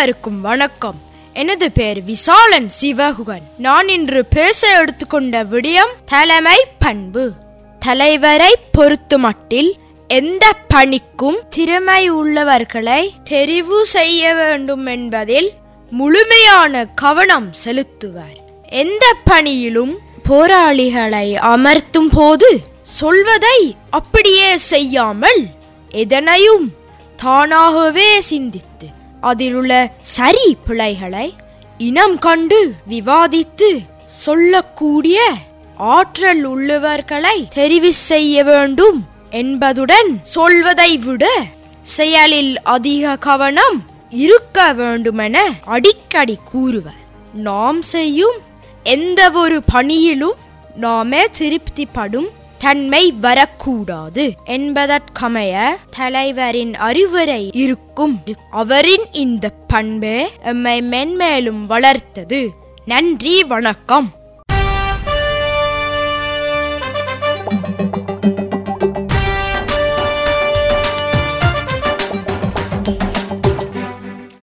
அனைவருக்கும் வணக்கம் எனது பெயர் விசாலன் சிவகுகன் நான் இன்று பேச எடுத்துக்கொண்ட விடயம் தலைமை பண்பு தலைவரை பொறுத்துமட்டில் எந்த பணிக்கும் திறமை உள்ளவர்களை தெரிவு செய்ய வேண்டும் என்பதில் முழுமையான கவனம் செலுத்துவார் எந்த பணியிலும் போராளிகளை அமர்த்தும் போது சொல்வதை அப்படியே செய்யாமல் எதனையும் தானாகவே சிந்தித்து அதிலுள்ள சரி பிழைகளை இனம் கண்டு விவாதித்து சொல்லக்கூடிய ஆற்றல் உள்ளவர்களை தெரிவு செய்ய வேண்டும் என்பதுடன் சொல்வதை விட செயலில் அதிக கவனம் இருக்க வேண்டுமென அடிக்கடி கூறுவர் நாம் செய்யும் எந்த ஒரு பணியிலும் நாமே திருப்திப்படும் தன்மை வரக்கூடாது என்பதற்கமைய தலைவரின் அறிவுரை இருக்கும் அவரின் இந்த பண்பே எம்மை மென்மேலும் வளர்த்தது நன்றி வணக்கம்